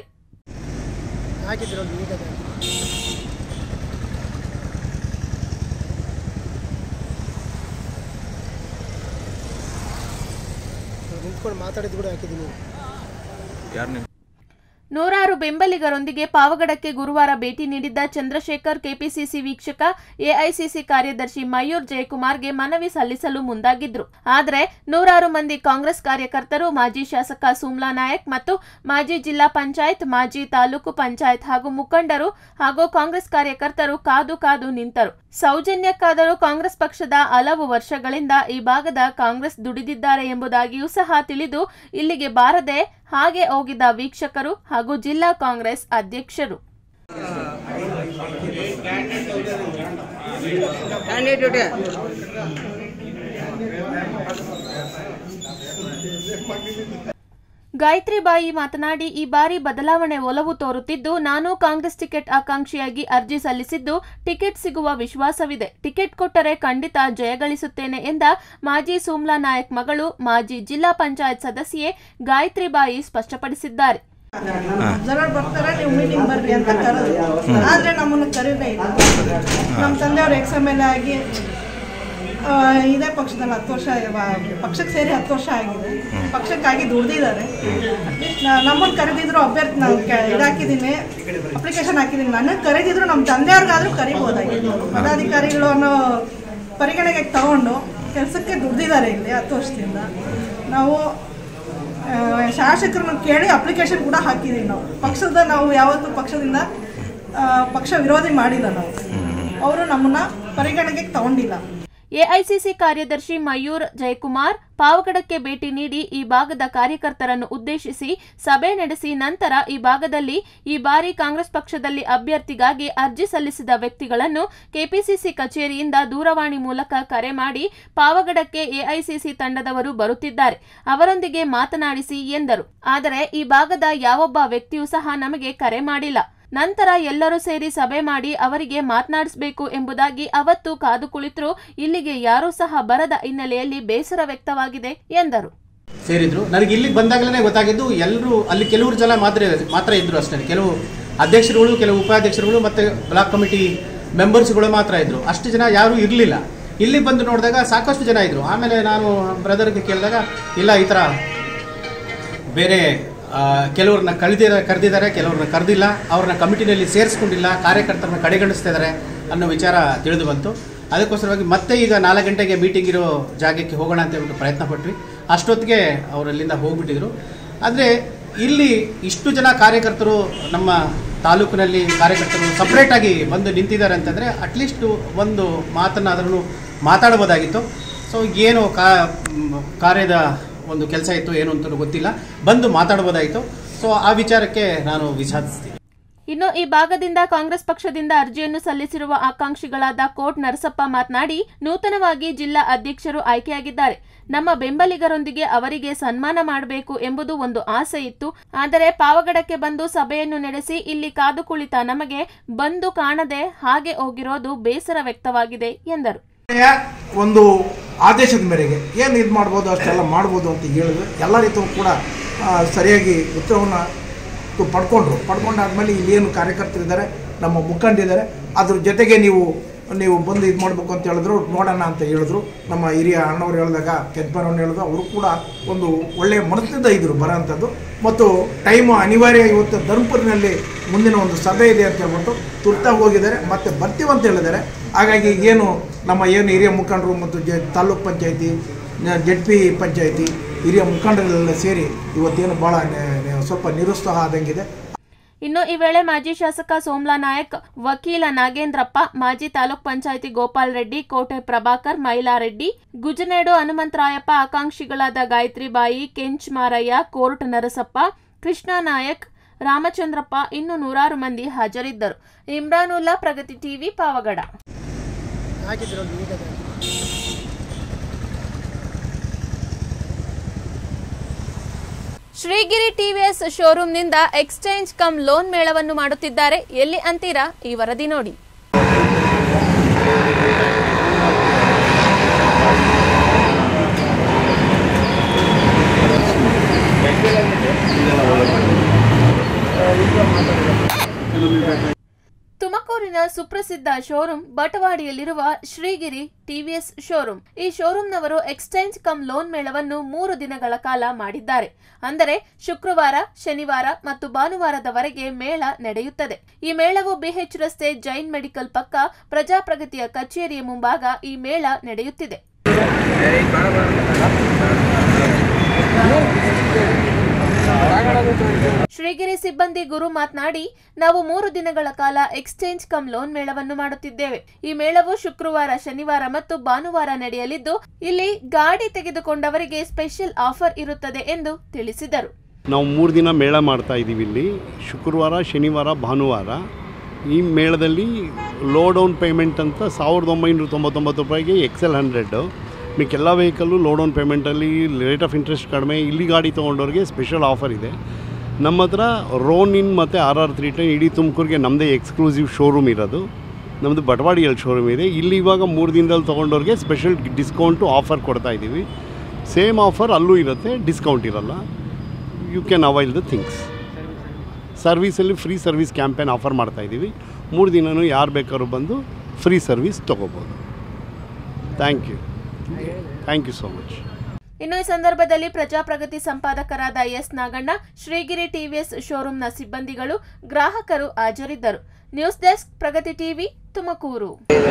ನಿಂತ್ಕೊಂಡು ಮಾತಾಡಿದ್ದು ಕೂಡ ಹಾಕಿದ್ದೀನಿ ನೂರಾರು ಬೆಂಬಲಿಗರೊಂದಿಗೆ ಪಾವಗಡಕ್ಕೆ ಗುರುವಾರ ಭೇಟಿ ನೀಡಿದ್ದ ಚಂದ್ರಶೇಖರ್ ಕೆಪಿಸಿಸಿ ವೀಕ್ಷಕ ಎಐಸಿಸಿ ಕಾರ್ಯದರ್ಶಿ ಮಯೂರ್ ಜಯಕುಮಾರ್ಗೆ ಮನವಿ ಸಲ್ಲಿಸಲು ಮುಂದಾಗಿದ್ರು ಆದರೆ ನೂರಾರು ಮಂದಿ ಕಾಂಗ್ರೆಸ್ ಕಾರ್ಯಕರ್ತರು ಮಾಜಿ ಶಾಸಕ ಸುಮ್ಲಾ ನಾಯಕ್ ಮತ್ತು ಮಾಜಿ ಜಿಲ್ಲಾ ಪಂಚಾಯತ್ ಮಾಜಿ ತಾಲೂಕು ಪಂಚಾಯತ್ ಹಾಗೂ ಮುಖಂಡರು ಹಾಗೂ ಕಾಂಗ್ರೆಸ್ ಕಾರ್ಯಕರ್ತರು ಕಾದು ಕಾದು ನಿಂತರು ಸೌಜನ್ಯಕ್ಕಾದರೂ ಕಾಂಗ್ರೆಸ್ ಪಕ್ಷದ ಹಲವು ವರ್ಷಗಳಿಂದ ಈ ಭಾಗದ ಕಾಂಗ್ರೆಸ್ ದುಡಿದಿದ್ದಾರೆ ಎಂಬುದಾಗಿಯೂ ಸಹ ತಿಳಿದು ಇಲ್ಲಿಗೆ ಬಾರದೆ ಹಾಗೆ ಹೋಗಿದ್ದ ವೀಕ್ಷಕರು ಹಾಗೂ ಜಿಲ್ಲಾ ಕಾಂಗ್ರೆಸ್ ಅಧ್ಯಕ್ಷರು ಗಾಯತ್ರಿ ಬಾಯಿ ಮಾತನಾಡಿ ಈ ಬಾರಿ ಬದಲಾವಣೆ ಒಲವು ತೋರುತ್ತಿದ್ದು ನಾನು ಕಾಂಗ್ರೆಸ್ ಟಿಕೆಟ್ ಆಕಾಂಕ್ಷಿಯಾಗಿ ಅರ್ಜಿ ಸಲ್ಲಿಸಿದ್ದು ಟಿಕೆಟ್ ಸಿಗುವ ವಿಶ್ವಾಸವಿದೆ ಟಿಕೆಟ್ ಕೊಟ್ಟರೆ ಖಂಡಿತ ಜಯಗಳಿಸುತ್ತೇನೆ ಎಂದ ಮಾಜಿ ಸೋಮ್ಲಾ ನಾಯಕ್ ಮಗಳು ಮಾಜಿ ಜಿಲ್ಲಾ ಪಂಚಾಯತ್ ಸದಸ್ಯೆ ಗಾಯತ್ರಿ ಬಾಯಿ ಸ್ಪಷ್ಟಪಡಿಸಿದ್ದಾರೆ ಜನ ಬರ್ತಾರೆ ನೀವು ಮೀಟಿಂಗ್ ಬರ್ರಿ ಅಂತ ಕರೆದು ಆದ್ರೆ ನಮ್ಮನ್ನು ಕರೀದೇ ಇಲ್ಲ ನಮ್ಮ ತಂದೆಯವರು ಎಕ್ಸ್ ಎಮ್ ಎಲ್ ಎ ಆಗಿ ಆ, ಇದೇ ಪಕ್ಷದಲ್ಲಿ ಹತ್ತು ವರ್ಷ ಇವ- ಪಕ್ಷಕ್ಕೆ ಸೇರಿ ಹತ್ತು ವರ್ಷ ಆಗಿದೆ ಪಕ್ಷಕ್ಕಾಗಿ ದುಡ್ದಿದ್ದಾರೆ ನಮ್ಮನ್ನು ಕರೆದಿದ್ರು ಅಭ್ಯರ್ಥಿ ನಾನು ಇದಾಕಿದ್ದೀನಿ ಅಪ್ಲಿಕೇಶನ್ ಹಾಕಿದ್ದೀನಿ ನನಗೆ ಕರೆದಿದ್ರು ನಮ್ಮ ತಂದೆಯವ್ರಿಗಾದ್ರೂ ಕರಿಬೋದಾಗಿತ್ತು ಪದಾಧಿಕಾರಿಗಳು ಅನ್ನೋ ಪರಿಗಣನೆಗೆ ತಗೊಂಡು ಕೆಲಸಕ್ಕೆ ದುಡ್ದಿದ್ದಾರೆ ಇಲ್ಲಿ ಹತ್ತು ವರ್ಷದಿಂದ ನಾವು ಆ, ಶಾಸಕರನ್ನ ಕೇಳಿ ಅಪ್ಲಿಕೇಶನ್ ಕೂಡ ಹಾಕಿದ್ದೀವಿ ನಾವು ಪಕ್ಷದ ನಾವು ಯಾವತ್ತೂ ಪಕ್ಷದಿಂದ ಆ, ಪಕ್ಷ ವಿರೋಧಿ ಮಾಡಿಲ್ಲ ನಾವು ಅವರು ನಮ್ಮನ್ನ ಪರಿಗಣನೆಗೆ ತಗೊಂಡಿಲ್ಲ ಎಐಸಿಸಿ ಕಾರ್ಯದರ್ಶಿ ಮಯೂರ್ ಜಯಕುಮಾರ್ ಪಾವಗಡಕ್ಕೆ ಭೇಟಿ ನೀಡಿ ಈ ಭಾಗದ ಕಾರ್ಯಕರ್ತರನ್ನು ಉದ್ದೇಶಿಸಿ ಸಭೆ ನಡೆಸಿ ನಂತರ ಈ ಭಾಗದಲ್ಲಿ ಈ ಬಾರಿ ಕಾಂಗ್ರೆಸ್ ಪಕ್ಷದಲ್ಲಿ ಅಭ್ಯರ್ಥಿಗಾಗಿ ಅರ್ಜಿ ಸಲ್ಲಿಸಿದ ವ್ಯಕ್ತಿಗಳನ್ನು ಕೆಪಿಸಿಸಿ ಕಚೇರಿಯಿಂದ ದೂರವಾಣಿ ಮೂಲಕ ಕರೆ ಮಾಡಿ ಪಾವಗಡಕ್ಕೆ ಎಐಸಿಸಿ ತಂಡದವರು ಬರುತ್ತಿದ್ದಾರೆ ಅವರೊಂದಿಗೆ ಮಾತನಾಡಿಸಿ ಎಂದರು ಆದರೆ ಈ ಭಾಗದ ಯಾವೊಬ್ಬ ವ್ಯಕ್ತಿಯೂ ಸಹ ನಮಗೆ ಕರೆ ಮಾಡಿಲ್ಲ ನಂತರ ಎಲ್ಲರೂ ಸೇರಿ ಸಭೆ ಮಾಡಿ ಅವರಿಗೆ ಮಾತನಾಡಿಸಬೇಕು ಎಂಬುದಾಗಿ ಅವತ್ತು ಕಾದು ಕುಳಿತರು ಇಲ್ಲಿಗೆ ಯಾರೂ ಸಹ ಬರದ ಹಿನ್ನೆಲೆಯಲ್ಲಿ ಬೇಸರ ವ್ಯಕ್ತವಾಗಿದೆ ಎಂದರು ಸೇರಿದ್ರು ನನಗೆ ಇಲ್ಲಿಗೆ ಬಂದಾಗಲೇ ಗೊತ್ತಾಗಿದ್ದು ಎಲ್ಲರೂ ಅಲ್ಲಿ ಕೆಲವರು ಜನ ಮಾತ್ರ ಮಾತ್ರ ಇದ್ರು ಅಷ್ಟೇ ಕೆಲವು ಅಧ್ಯಕ್ಷರುಗಳು ಕೆಲವು ಉಪಾಧ್ಯಕ್ಷರುಗಳು ಮತ್ತೆ ಬ್ಲಾಕ್ ಕಮಿಟಿ ಮೆಂಬರ್ಸ್ಗಳು ಮಾತ್ರ ಇದ್ರು ಅಷ್ಟು ಜನ ಯಾರೂ ಇರಲಿಲ್ಲ ಇಲ್ಲಿ ಬಂದು ನೋಡಿದಾಗ ಸಾಕಷ್ಟು ಜನ ಇದ್ರು ಆಮೇಲೆ ನಾನು ಬ್ರದರ್ಗೆ ಕೇಳಿದಾಗ ಇಲ್ಲ ಈ ಥರ ಬೇರೆ ಆ, ಕೆಲವ್ರನ್ನ ಕಳೆದಿರ ಕರೆದಿದ್ದಾರೆ ಕೆಲವ್ರನ್ನ ಕರೆದಿಲ್ಲ ಅವ್ರನ್ನ ಕಮಿಟಿನಲ್ಲಿ ಸೇರಿಸ್ಕೊಂಡಿಲ್ಲ ಕಾರ್ಯಕರ್ತರನ್ನ ಕಡೆಗಣಿಸ್ತಾ ಇದ್ದಾರೆ ಅನ್ನೋ ವಿಚಾರ ತಿಳಿದು ಬಂತು ಅದಕ್ಕೋಸ್ಕರವಾಗಿ ಮತ್ತೆ ಈಗ ನಾಲ್ಕು ಗಂಟೆಗೆ ಮೀಟಿಂಗ್ ಇರೋ ಜಾಗಕ್ಕೆ ಹೋಗೋಣ ಅಂತ ಹೇಳ್ಬಿಟ್ಟು ಪ್ರಯತ್ನ ಪಟ್ವಿ ಅಷ್ಟೊತ್ತಿಗೆ ಅವರು ಅಲ್ಲಿಂದ ಹೋಗ್ಬಿಟ್ಟಿದ್ರು ಆದರೆ ಇಲ್ಲಿ ಇಷ್ಟು ಜನ ಕಾರ್ಯಕರ್ತರು ನಮ್ಮ ತಾಲೂಕಿನಲ್ಲಿ ಕಾರ್ಯಕರ್ತರು ಸಪ್ರೇಟಾಗಿ ಬಂದು ನಿಂತಿದ್ದಾರೆ ಅಂತಂದರೆ ಅಟ್ಲೀಸ್ಟ್ ಒಂದು ಮಾತನ್ನಾದ್ರೂ ಮಾತಾಡ್ಬೋದಾಗಿತ್ತು ಸೊ ಏನು ಕಾ ಮ್, ಕಾರ್ಯದ ಒಂದು ಕೆಲಸ ಇತ್ತು ಏನು ಅಂತ ಗೊತ್ತಿಲ್ಲ ಬಂದು ಮಾತಾಡ್ಬೋದಾಯಿತು ಸೊ ಆ ವಿಚಾರಕ್ಕೆ ನಾನು ವಿಷಾದಿಸ್ತೀನಿ ಇನ್ನು ಈ ಭಾಗದಿಂದ ಕಾಂಗ್ರೆಸ್ ಪಕ್ಷದಿಂದ ಅರ್ಜಿಯನ್ನು ಸಲ್ಲಿಸಿರುವ ಆಕಾಂಕ್ಷಿಗಳಾದ ಕೋಟ್ ನರಸಪ್ಪ ಮಾತನಾಡಿ ನೂತನವಾಗಿ ಜಿಲ್ಲಾ ಅಧ್ಯಕ್ಷರು ಆಯ್ಕೆಯಾಗಿದ್ದಾರೆ ನಮ್ಮ ಬೆಂಬಲಿಗರೊಂದಿಗೆ ಅವರಿಗೆ ಸನ್ಮಾನ ಮಾಡಬೇಕು ಎಂಬುದು ಒಂದು ಆಸೆ ಇತ್ತು ಆದರೆ ಪಾವಗಡಕ್ಕೆ ಬಂದು ಸಭೆಯನ್ನು ನಡೆಸಿ ಇಲ್ಲಿ ಕಾದು ಕುಳಿತ ನಮಗೆ ಬಂದು ಕಾಣದೆ ಹಾಗೆ ಹೋಗಿರೋದು ಬೇಸರ ವ್ಯಕ್ತವಾಗಿದೆ ಎಂದರು ಒಂದು ಆದೇಶದ ಮೇರೆಗೆ ಏನು ಇದು ಮಾಡ್ಬೋದು ಅಷ್ಟೆಲ್ಲ ಮಾಡ್ಬೋದು ಅಂತ ಹೇಳಿದ್ರು ಎಲ್ಲ ರೀತಿಯೂ ಕೂಡ ಆ, ಸರಿಯಾಗಿ ಉತ್ತರವನ್ನು ಪಡ್ಕೊಂಡ್ರು ಪಡ್ಕೊಂಡಾದ್ಮೇಲೆ ಇಲ್ಲಿ ಏನು ಕಾರ್ಯಕರ್ತರಿದ್ದಾರೆ ನಮ್ಮ ಮುಖಂಡರಿದ್ದಾರೆ ಅದ್ರ ಜೊತೆಗೆ ನೀವು ನೀವು ಬಂದು ಇದು ಮಾಡಬೇಕು ಅಂತ ಹೇಳಿದ್ರು ನೋಡೋಣ ಅಂತ ಹೇಳಿದ್ರು ನಮ್ಮ ಹಿರಿಯ ಅಣ್ಣವ್ರು ಹೇಳಿದಾಗ ಕೆಂಪನವ್ರು ಹೇಳಿದ್ರು ಅವರು ಕೂಡ ಒಂದು ಒಳ್ಳೆಯ ಮನಸ್ಸಿನಿಂದ ಇದ್ರು ಬರೋಂಥದ್ದು ಮತ್ತು ಟೈಮು ಅನಿವಾರ್ಯ ಇವತ್ತು ಧರ್ಮಪುರಿನಲ್ಲಿ ಮುಂದಿನ ಒಂದು ಸಭೆ ಇದೆ ಅಂತ ಹೇಳ್ಬಿಟ್ಟು ತುರ್ತಾಗಿ ಹೋಗಿದ್ದಾರೆ ಮತ್ತೆ ಬರ್ತೀವಿ ಅಂತ ಹೇಳಿದ್ದಾರೆ ಹಾಗಾಗಿ ಏನು ನಮ್ಮ ಏನು ಹಿರಿಯ ಮುಖಂಡರು ಮತ್ತು ಜ ತಾಲೂಕ್ ಪಂಚಾಯತಿ ಜೆಡ್ ಪಿ ಪಂಚಾಯತಿ ಹಿರಿಯ ಮುಖಂಡಗಳೆಲ್ಲ ಸೇರಿ ಇವತ್ತೇನು ಭಾಳ ಸ್ವಲ್ಪ ನಿರುತ್ಸಾಹ ಆದಂಗಿದೆ ಇನ್ನು ಈ ವೇಳೆ ಮಾಜಿ ಶಾಸಕ ಸೋಮ್ಲಾ ನಾಯಕ್ ವಕೀಲ ನಾಗೇಂದ್ರಪ್ಪ ಮಾಜಿ ತಾಲೂಕ್ ಪಂಚಾಯಿತಿ ಗೋಪಾಲ್ ರೆಡ್ಡಿ ಕೋಟೆ ಪ್ರಭಾಕರ್ ಮೈಲಾರೆಡ್ಡಿ ಗುಜನೇಡು ಹನುಮಂತರಾಯಪ್ಪ ಆಕಾಂಕ್ಷಿಗಳಾದ ಗಾಯತ್ರಿ ಬಾಯಿ ಕೆಂಚ್ ಮಾರಯ್ಯ ಕೋರ್ಟ್ ನರಸಪ್ಪ ಕೃಷ್ಣ ನಾಯಕ್ ರಾಮಚಂದ್ರಪ್ಪ ಇನ್ನು ನೂರಾರು ಮಂದಿ ಹಾಜರಿದ್ದರು ಇಮ್ರಾನುಲ್ಲಾ ಪ್ರಗತಿ ಟಿವಿ ಪಾವಗಡ ಶ್ರೀಗಿರಿ ಟಿವಿಎಸ್ ಶೋರೂಮ್ನಿಂದ ಎಕ್ಸ್ಚೇಂಜ್ ಕಮ್ ಲೋನ್ ಮೇಳವನ್ನು ಮಾಡುತ್ತಿದ್ದಾರೆ ಎಲ್ಲಿ ಅಂತೀರಾ ಈ ವರದಿ ನೋಡಿ ತುಮಕೂರಿನ ಸುಪ್ರಸಿದ್ಧ ಶೋರೂಮ್ ಬಟವಾಡಿಯಲ್ಲಿರುವ ಶ್ರೀಗಿರಿ ಟಿವಿಎಸ್ ಶೋರೂಮ್ ಈ ಶೋರೂಮ್ನವರು ಎಕ್ಸ್ಚೇಂಜ್ ಕಮ್ ಲೋನ್ ಮೇಳವನ್ನು ಮೂರು ದಿನಗಳ ಕಾಲ ಮಾಡಿದ್ದಾರೆ ಅಂದರೆ ಶುಕ್ರವಾರ ಶನಿವಾರ ಮತ್ತು ಭಾನುವಾರದವರೆಗೆ ಮೇಳ ನಡೆಯುತ್ತದೆ ಈ ಮೇಳವು ಬಿಎಚ್ ರಸ್ತೆ ಜೈನ್ ಮೆಡಿಕಲ್ ಪಕ್ಕ ಪ್ರಜಾಪ್ರಗತಿಯ ಕಚೇರಿಯ ಮುಂಭಾಗ ಈ ಮೇಳ ನಡೆಯುತ್ತಿದೆ ಶ್ರೀಗಿರಿ ಸಿಬ್ಬಂದಿ ಗುರು ಮಾತನಾಡಿ ನಾವು ಮೂರು ದಿನಗಳ ಕಾಲ ಎಕ್ಸ್ಚೇಂಜ್ ಕಮ್ ಲೋನ್ ಮೇಳವನ್ನು ಮಾಡುತ್ತಿದ್ದೇವೆ ಈ ಮೇಳವು ಶುಕ್ರವಾರ ಶನಿವಾರ ಮತ್ತು ಭಾನುವಾರ ನಡೆಯಲಿದ್ದು ಇಲ್ಲಿ ಗಾಡಿ ತೆಗೆದುಕೊಂಡವರಿಗೆ ಸ್ಪೆಷಲ್ ಆಫರ್ ಇರುತ್ತದೆ ಎಂದು ತಿಳಿಸಿದರು ನಾವು ಮೂರು ದಿನ ಮೇಳ ಮಾಡ್ತಾ ಇದ್ದೀವಿ ಇಲ್ಲಿ ಶುಕ್ರವಾರ ಶನಿವಾರ ಭಾನುವಾರ ಈ ಮೇಳದಲ್ಲಿ ಲೋ ಡೌನ್ ಪೇಮೆಂಟ್ ಅಂತ ಸಾವಿರದ ಒಂಬೈನೂರ ತೊಂಬತ್ತೊಂಬತ್ತು ರೂಪಾಯಿಗೆ ಎಕ್ಸೆಲ್ ಹಂಡ್ರೆಡ್ಡು ಮಿಕ್ಕೆಲ್ಲ ವೆಹಿಕಲ್ಲು ಲೋ ಡೌನ್ ಪೇಮೆಂಟಲ್ಲಿ ರೇಟ್ ಆಫ್ ಇಂಟ್ರೆಸ್ಟ್ ಕಡಿಮೆ ಇಲ್ಲಿ ಗಾಡಿ ತೊಗೊಂಡವ್ರಿಗೆ ಸ್ಪೆಷಲ್ ಆಫರ್ ಇದೆ ನಮ್ಮ ಹತ್ರ ರೋನ್ ಇನ್ ಮತ್ತು ಆರ್ ಆರ್ ತ್ರೀ ಟೆನ್ ಇಡೀ ತುಮಕೂರಿಗೆ ನಮ್ಮದೇ ಎಕ್ಸ್ಕ್ಲೂಸಿವ್ ಶೋರೂಮ್ ಇರೋದು ನಮ್ಮದು ಬಟವಾಡಿಯಲ್ಲಿ ಶೋರೂಮ್ ಇದೆ ಇಲ್ಲಿ ಇವಾಗ ಮೂರು ದಿನದಲ್ಲಿ ತೊಗೊಂಡವ್ರಿಗೆ ಸ್ಪೆಷಲ್ ಡಿಸ್ಕೌಂಟು ಆಫರ್ ಕೊಡ್ತಾ ಇದ್ದೀವಿ ಸೇಮ್ ಆಫರ್ ಅಲ್ಲೂ ಇರುತ್ತೆ ಡಿಸ್ಕೌಂಟ್ ಇರಲ್ಲ you can avail the things ಸರ್ವೀಸಲ್ಲಿ ಫ್ರೀ ಸರ್ವಿಸ್ ಕ್ಯಾಂಪೇನ್ ಆಫರ್ ಮಾಡ್ತಾ ಇದ್ದೀವಿ ಮೂರು ದಿನವೂ ಯಾರು ಬೇಕಾದ್ರೂ ಬಂದು ಫ್ರೀ ಸರ್ವಿಸ್ ತೊಗೋಬೋದು thank you thank you so much ಇನ್ನು ಈ ಸಂದರ್ಭದಲ್ಲಿ ಪ್ರಜಾಪ್ರಗತಿ ಸಂಪಾದಕರಾದ ಎಸ್ ನಾಗಣ್ಣ ಶ್ರೀಗಿರಿ ಟಿವಿಎಸ್ ಶೋರೂಮ್ನ ಸಿಬ್ಬಂದಿಗಳು ಗ್ರಾಹಕರು ಹಾಜರಿದ್ದರು news desk Pragathi TV Tumakuru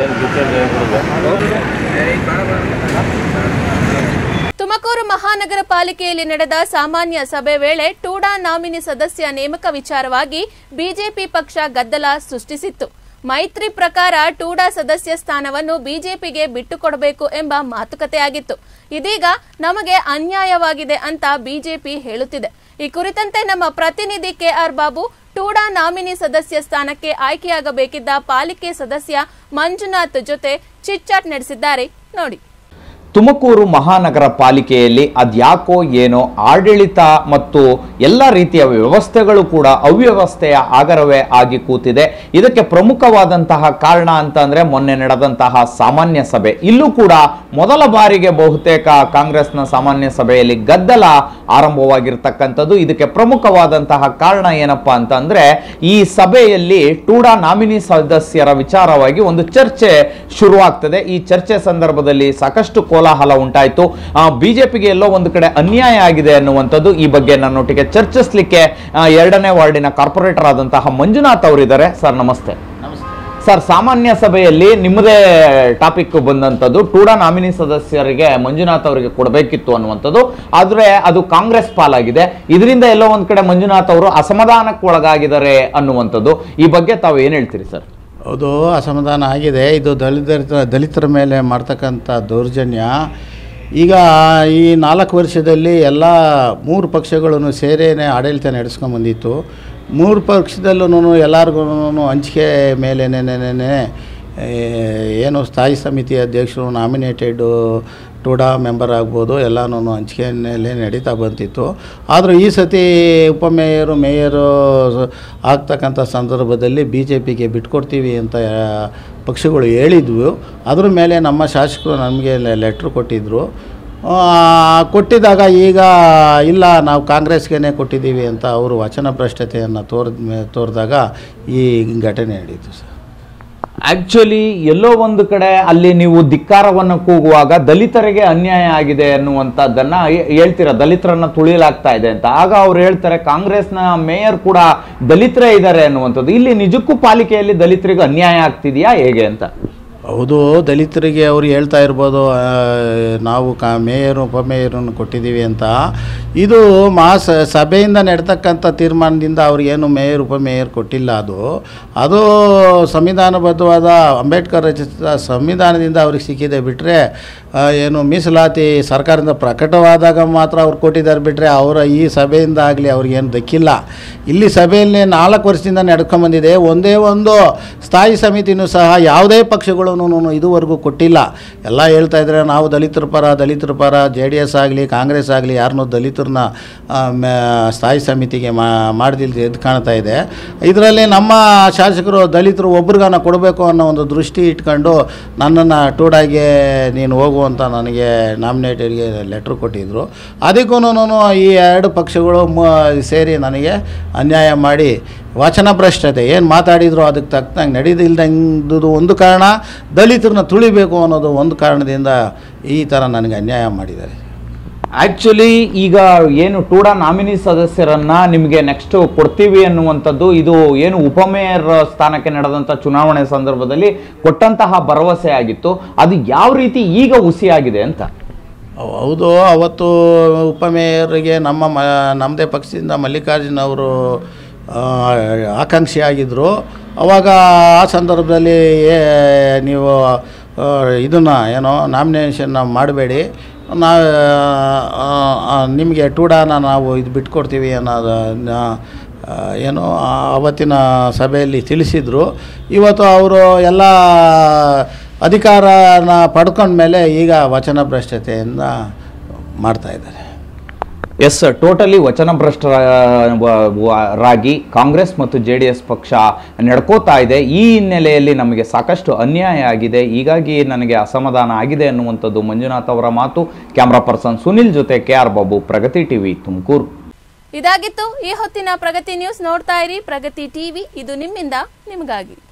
Tumakuru ಮಹಾನಗರ ಪಾಲಿಕೆಯಲ್ಲಿ ನಡೆದ ಸಾಮಾನ್ಯ ಸಭೆ ವೇಳೆ ಟೂಡಾ ನಾಮಿನಿ ಸದಸ್ಯ ನೇಮಕ ವಿಚಾರವಾಗಿ ಬಿಜೆಪಿ ಪಕ್ಷ ಗದ್ದಲ ಸೃಷ್ಟಿಸಿತ್ತು ಮೈತ್ರಿ ಪ್ರಕಾರ ಟೂಡಾ ಸದಸ್ಯ ಸ್ಥಾನವನ್ನು ಬಿಜೆಪಿಗೆ ಬಿಟ್ಟುಕೊಡಬೇಕು ಎಂಬ ಮಾತುಕತೆಯಾಗಿತ್ತು ಇದೀಗ ನಮಗೆ ಅನ್ಯಾಯವಾಗಿದೆ ಅಂತ ಬಿಜೆಪಿ ಹೇಳುತ್ತಿದೆ ಈ ಕುರಿತಂತೆ ನಮ್ಮ ಪ್ರತಿನಿಧಿ ಕೆಆರ್ ಬಾಬು ಟೂಡಾ ನಾಮಿನಿ ಸದಸ್ಯ ಸ್ಥಾನಕ್ಕೆ ಆಯ್ಕೆಯಾಗಬೇಕಿದ್ದ ಪಾಲಿಕೆ ಸದಸ್ಯ ಮಂಜುನಾಥ್ ಜೊತೆ ಚಿಟ್ಚಾಟ್ ನಡೆಸಿದ್ದಾರೆ ನೋಡಿ ತುಮಕೂರು ಮಹಾನಗರ ಪಾಲಿಕೆಯಲ್ಲಿ ಅದ್ಯಾಕೋ ಏನೋ ಆಡಳಿತ ಮತ್ತು ಎಲ್ಲ ರೀತಿಯ ವ್ಯವಸ್ಥೆಗಳು ಕೂಡ ಅವ್ಯವಸ್ಥೆಯ ಆಗರವೇ ಆಗಿ ಕೂತಿದೆ ಇದಕ್ಕೆ ಪ್ರಮುಖವಾದಂತಹ ಕಾರಣ ಅಂತ ಅಂದ್ರೆ ಮೊನ್ನೆ ನಡೆದಂತಹ ಸಾಮಾನ್ಯ ಸಭೆ ಇಲ್ಲೂ ಕೂಡ ಮೊದಲ ಬಾರಿಗೆ ಬಹುತೇಕ ಕಾಂಗ್ರೆಸ್ನ ಸಾಮಾನ್ಯ ಸಭೆಯಲ್ಲಿ ಗದ್ದಲ ಆರಂಭವಾಗಿರ್ತಕ್ಕಂಥದ್ದು ಇದಕ್ಕೆ ಪ್ರಮುಖವಾದಂತಹ ಕಾರಣ ಏನಪ್ಪಾ ಅಂತ ಅಂದ್ರೆ ಈ ಸಭೆಯಲ್ಲಿ ಟೂಡಾ ನಾಮಿನಿ ಸದಸ್ಯರ ವಿಚಾರವಾಗಿ ಒಂದು ಚರ್ಚೆ ಶುರುವಾಗ್ತದೆ ಈ ಚರ್ಚೆ ಸಂದರ್ಭದಲ್ಲಿ ಸಾಕಷ್ಟು ಕೋಲಾಹಲ ಉಂಟಾಯಿತು ಬಿಜೆಪಿಗೆ ಎಲ್ಲೋ ಒಂದು ಕಡೆ ಅನ್ಯಾಯ ಆಗಿದೆ ಅನ್ನುವಂಥದ್ದು ಈ ಬಗ್ಗೆ ನನ್ನೊಟ್ಟಿಗೆ ಚರ್ಚಿಸಲಿಕ್ಕೆ ಎರಡನೇ ವಾರ್ಡಿನ ಕಾರ್ಪೊರೇಟರ್ ಆದಂತಹ ಮಂಜುನಾಥ್ ಅವರಿದ್ದಾರೆ ಸರ್ ನಮಸ್ತೆ ಸರ್ ಸಾಮಾನ್ಯ ಸಭೆಯಲ್ಲಿ ನಿಮ್ಮದೇ ಟಾಪಿಕ್ ಬಂದಂಥದ್ದು ಟೂಡಾ ನಾಮಿನಿ ಸದಸ್ಯರಿಗೆ ಮಂಜುನಾಥ್ ಅವರಿಗೆ ಕೊಡಬೇಕಿತ್ತು ಅನ್ನುವಂಥದ್ದು ಆದರೆ ಅದು ಕಾಂಗ್ರೆಸ್ ಪಾಲಾಗಿದೆ ಇದರಿಂದ ಎಲ್ಲೋ ಒಂದ್ ಕಡೆ ಮಂಜುನಾಥ್ ಅವರು ಅಸಮಾಧಾನಕ್ಕೆ ಒಳಗಾಗಿದ್ದಾರೆ ಅನ್ನುವಂಥದ್ದು ಈ ಬಗ್ಗೆ ತಾವು ಏನು ಹೇಳ್ತೀರಿ ಸರ್ ಅದು ಅಸಮಾಧಾನ ಆಗಿದೆ ಇದು ದಲಿತರ ದಲಿತರ ಮೇಲೆ ಮಾಡ್ತಕ್ಕಂಥ ದೌರ್ಜನ್ಯ ಈಗ ಈ ನಾಲ್ಕು ವರ್ಷದಲ್ಲಿ ಎಲ್ಲ ಮೂರು ಪಕ್ಷಗಳನ್ನು ಸೇರೇನೆ ಆಡಳಿತ ನಡೆಸ್ಕೊಂಬಂದಿತ್ತು ಮೂರು ಪಕ್ಷದಲ್ಲೂ ಎಲ್ಲರಿಗೂ ಹಂಚಿಕೆ ಮೇಲೇನೇನೇನೇ ಏನು ಸ್ಥಾಯಿ ಸಮಿತಿ ಅಧ್ಯಕ್ಷರು ನಾಮಿನೇಟೆಡ್ ಟೂಡಾ ಮೆಂಬರ್ ಆಗ್ಬೋದು ಎಲ್ಲನೂ ಹಂಚಿಕೆಯಲ್ಲೇ ನಡೀತಾ ಬಂತಿತ್ತು ಆದರೂ ಈ ಸತಿ ಉಪಮೇಯರು ಮೇಯರು ಆಗ್ತಕ್ಕಂಥ ಸಂದರ್ಭದಲ್ಲಿ ಬಿ ಜೆ ಪಿಗೆ ಬಿಟ್ಕೊಡ್ತೀವಿ ಅಂತ ಪಕ್ಷಗಳು ಹೇಳಿದ್ವು ಅದ್ರ ಮೇಲೆ ನಮ್ಮ ಶಾಸಕರು ನಮಗೆ ಲೆಟ್ರ್ ಕೊಟ್ಟಿದ್ದರು ಕೊಟ್ಟಿದ್ದಾಗ ಈಗ ಇಲ್ಲ ನಾವು ಕಾಂಗ್ರೆಸ್ಗೆ ಕೊಟ್ಟಿದ್ದೀವಿ ಅಂತ ಅವರು ವಚನ ಭ್ರಷ್ಟತೆಯನ್ನು ತೋರಿದ ತೋರಿದಾಗ ಈ ಘಟನೆ ನಡೀತು ಸರ್ ಆಕ್ಚುಲಿ ಎಲ್ಲೋ ಒಂದು ಕಡೆ ಅಲ್ಲಿ ನೀವು ಧಿಕ್ಕಾರವನ್ನು ಕೂಗುವಾಗ ದಲಿತರಿಗೆ ಅನ್ಯಾಯ ಆಗಿದೆ ಅನ್ನುವಂಥದ್ದನ್ನ ಹೇಳ್ತೀರಾ ದಲಿತರನ್ನ ತುಳಿಯಲಾಗ್ತಾ ಇದೆ ಅಂತ ಆಗ ಅವ್ರು ಹೇಳ್ತಾರೆ ಕಾಂಗ್ರೆಸ್ನ ಮೇಯರ್ ಕೂಡ ದಲಿತರೇ ಇದ್ದಾರೆ ಅನ್ನುವಂಥದ್ದು ಇಲ್ಲಿ ನಿಜಕ್ಕೂ ಪಾಲಿಕೆಯಲ್ಲಿ ದಲಿತರಿಗೆ ಅನ್ಯಾಯ ಆಗ್ತಿದೆಯಾ ಹೇಗೆ ಅಂತ ಹೌದು ದಲಿತರಿಗೆ ಅವರು ಹೇಳ್ತಾ ಇರ್ಬೋದು ಆ, ನಾವು ಕಾ ಮೇಯರು ಉಪಮೇಯರನ್ನು ಕೊಟ್ಟಿದ್ದೀವಿ ಅಂತ ಇದು ಮಾಸ ಸಭೆಯಿಂದ ನಡೆತಕ್ಕಂಥ ತೀರ್ಮಾನದಿಂದ ಅವ್ರಿಗೇನು ಮೇಯರ್ ಉಪಮೇಯರ್ ಕೊಟ್ಟಿಲ್ಲ ಅದು ಅದು ಸಂವಿಧಾನಬದ್ಧವಾದ ಅಂಬೇಡ್ಕರ್ ರಚಿಸಿದ ಸಂವಿಧಾನದಿಂದ ಅವ್ರಿಗೆ ಸಿಕ್ಕಿದೆ ಬಿಟ್ಟರೆ ಏನು ಮೀಸಲಾತಿ ಸರ್ಕಾರದಿಂದ ಪ್ರಕಟವಾದಾಗ ಮಾತ್ರ ಅವ್ರು ಕೊಟ್ಟಿದ್ದಾರೆ ಬಿಟ್ಟರೆ ಅವರ ಈ ಸಭೆಯಿಂದ ಆಗಲಿ ಅವ್ರಿಗೇನು ದಕ್ಕಿಲ್ಲ ಇಲ್ಲಿ ಸಭೆಯಲ್ಲಿ ನಾಲ್ಕು ವರ್ಷದಿಂದ ನಡ್ಕೊಂಬಂದಿದೆ ಒಂದೇ ಒಂದು ಸ್ಥಾಯಿ ಸಮಿತಿನೂ ಸಹ ಯಾವುದೇ ಪಕ್ಷಗಳೂ ಇದುವರೆಗೂ ಕೊಟ್ಟಿಲ್ಲ ಎಲ್ಲ ಹೇಳ್ತಾ ಇದ್ದಾರೆ ನಾವು ದಲಿತರ ಪರ ದಲಿತರ ಪರ ಜೆ ಡಿ ಎಸ್ ಆಗಲಿ ಕಾಂಗ್ರೆಸ್ ಆಗಲಿ ಯಾರನ್ನೂ ದಲಿತರನ್ನ ಆ, ಮ- ಸ್ಥಾಯಿ ಸಮಿತಿಗೆ ಮಾ ಮಾಡ್ದಿಲ್ದೆ ಎದ್ದು ಕಾಣ್ತಾ ಇದೆ ಇದರಲ್ಲಿ ನಮ್ಮ ಶಾಸಕರು ದಲಿತರು ಒಬ್ರಿಗಾನ ಕೊಡಬೇಕು ಅನ್ನೋ ಒಂದು ದೃಷ್ಟಿ ಇಟ್ಕೊಂಡು ನನ್ನನ್ನು ಟೂಡಾಗೆ ನೀನು ಹೋಗು ಅಂತ ನನಗೆ ನಾಮಿನೇಟೆಡ್ಗೆ ಲೆಟ್ರ್ ಕೊಟ್ಟಿದ್ದರು ಅದಕ್ಕೂ ಈ ಎರಡು ಪಕ್ಷಗಳು ಮ- ಸೇರಿ ನನಗೆ ಅನ್ಯಾಯ ಮಾಡಿ ವಚನ ಭ್ರಷ್ಟತೆ ಏನು ಮಾತಾಡಿದ್ರು ಅದಕ್ಕೆ ತಕ್ಕಂಗೆ ನಡೆದಿಲ್ದಂದು ಒಂದು ಕಾರಣ ದಲಿತರನ್ನ ತುಳಿಬೇಕು ಅನ್ನೋದು ಒಂದು ಕಾರಣದಿಂದ ಈ ಥರ ನನಗೆ ಅನ್ಯಾಯ ಮಾಡಿದ್ದಾರೆ ಆಕ್ಚುಲಿ ಈಗ ಏನು ಟೂಡಾ ನಾಮಿನಿ ಸದಸ್ಯರನ್ನ ನಿಮಗೆ ನೆಕ್ಸ್ಟ್ ಕೊಡ್ತೀವಿ ಅನ್ನುವಂಥದ್ದು ಇದು ಏನು ಉಪಮೇಯರ್ ಸ್ಥಾನಕ್ಕೆ ನಡೆದಂಥ ಚುನಾವಣೆ ಸಂದರ್ಭದಲ್ಲಿ ಕೊಟ್ಟಂತಹ ಭರವಸೆ ಆಗಿತ್ತು ಅದು ಯಾವ ರೀತಿ ಈಗ ಹುಸಿಯಾಗಿದೆ ಅಂತ ಹೌದು ಅವತ್ತು ಉಪಮೇಯರ್ಗೆ ನಮ್ಮ ಮ ನಮ್ಮದೇ ಪಕ್ಷದಿಂದ ಮಲ್ಲಿಕಾರ್ಜುನ್ ಅವರು ಆ, ಆಕಾಂಕ್ಷಿ ಆಗಿದ್ದರು ಅವಾಗ ಆ ಸಂದರ್ಭದಲ್ಲಿ ಏ ನೀವು ಇದನ್ನು ಏನೋ ನಾಮಿನೇಷನ್ನ ಮಾಡಬೇಡಿ ನಾ ಆ, ಆ, ನಿಮಗೆ ಟೂಡಾನ ನಾವು ಇದು ಬಿಟ್ಕೊಡ್ತೀವಿ ಅನ್ನೋದು ಆ, ಏನು ಆ ಅವತ್ತಿನ ಸಭೆಯಲ್ಲಿ ತಿಳಿಸಿದರು ಇವತ್ತು ಅವರು ಎಲ್ಲ ಅಧಿಕಾರನ ಪಡ್ಕೊಂಡ್ಮೇಲೆ ಈಗ ವಚನ ಭ್ರಷ್ಟತೆಯಿಂದ ಮಾಡ್ತಾ ಇದ್ದಾರೆ ಎಸ್ ಟೋಟಲಿ ವಚನಭ್ರಷ್ಟರಾಗಿ ಕಾಂಗ್ರೆಸ್ ಮತ್ತು ಜೆ ಡಿ ಎಸ್ ಪಕ್ಷ ನಡ್ಕೋತಾ ಇದೆ ಈ ಹಿನ್ನೆಲೆಯಲ್ಲಿ ನಮಗೆ ಸಾಕಷ್ಟು ಅನ್ಯಾಯ ಆಗಿದೆ ಹೀಗಾಗಿ ನನಗೆ ಅಸಮಾಧಾನ ಆಗಿದೆ ಅನ್ನುವಂಥದ್ದು ಮಂಜುನಾಥ್ ಅವರ ಮಾತು ಕ್ಯಾಮ್ರಾ ಪರ್ಸನ್ ಸುನಿಲ್ ಜೊತೆ K R Babu Pragathi TV Tumakuru ಇದಾಗಿತ್ತು ಈ ಹೊತ್ತಿನ ಪ್ರಗತಿ ನ್ಯೂಸ್ ನೋಡ್ತಾ ಇರಿ ಪ್ರಗತಿ ಟಿವಿ ಇದು ನಿಮ್ಮಿಂದ ನಿಮಗಾಗಿ